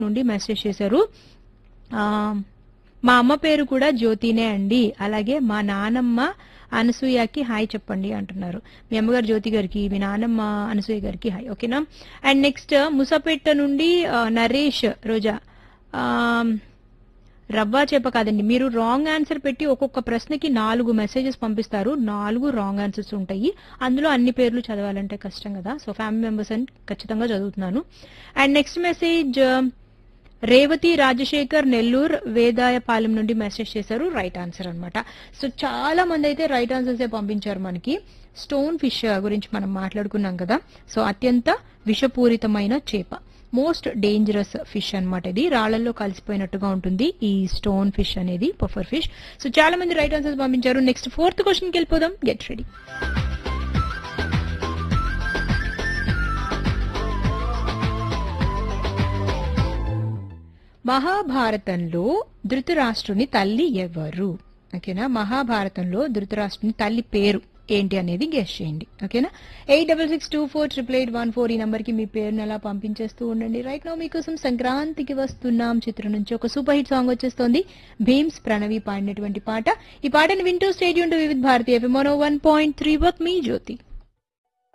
నుండి మెసేజ్ చేశారు ఆ, మా అమ్మ పేరు కూడా జ్యోతినే అండి అలాగే మా నానమ్మ అనసూయకి హాయ్ చెప్పండి అంటున్నారు మీ అమ్మగారు జ్యోతి గారికి మీ నానమ్మ అనసూయ గారికి హాయ్ ఓకేనా అండ్ నెక్స్ట్ ముసాపేట నుండి ఆ, నరేష్ రోజా ఆ, రవ్వ చేప కాదండి మీరు రాంగ్ ఆన్సర్ పెట్టి ఒక్కొక్క ప్రశ్నకి నాలుగు మెసేజెస్ పంపిస్తారు నాలుగు రాంగ్ ఆన్సర్స్ ఉంటాయి అందులో అన్ని పేర్లు చదవాలంటే కష్టం కదా సో ఫ్యామిలీ మెంబర్స్ అని ఖచ్చితంగా చదువుతున్నాను and next message Revathi Rajasekhar Nellore Vedayapalem నుండి మెసేజ్ చేశారు రైట్ ఆన్సర్ అన్నమాట సో చాలా మంది అయితే రైట్ ఆన్సర్స్ పంపించారు మనకి స్టోన్ ఫిష్ గురించి మనం మాట్లాడుకున్నాం కదా సో అత్యంత విషపూరితమైన చేప మోస్ట్ డేంజరస్ ఫిష్ అన్నమాట ఇది రాళ్లలో కలిసిపోయినట్టుగా ఉంటుంది ఈ స్టోన్ ఫిష్ అనేది పఫర్ ఫిష్ సో చాలా మంది రైట్ ఆన్సర్స్ పంపించారు నెక్స్ట్ ఫోర్త్ క్వశ్చన్కి వెళ్ళిపోదాం గెట్ రెడీ మహాభారతంలో ధృతరాష్ట్రుని తల్లి ఎవరు ఓకేనా మహాభారతంలో ధృతరాష్ట్రుని తల్లి పేరు ఏంటి అనేది గెస్ట్ చేయండి ఓకేనా eight double six two four triple eight one four ఈ నంబర్ కి మీ పేరుని అలా పంపించేస్తూ ఉండండి రైట్ నో మీకోసం సంక్రాంతికి వస్తున్నాం చిత్రం నుంచి ఒక సూపర్ హిట్ సాంగ్ వచ్చేస్తోంది భీమ్స్ ప్రణవి పాడినటువంటి పాట ఈ పాటని వింటూ stay tuned to Vividh Bharati FM one point three వర్క్ మీ జ్యోతి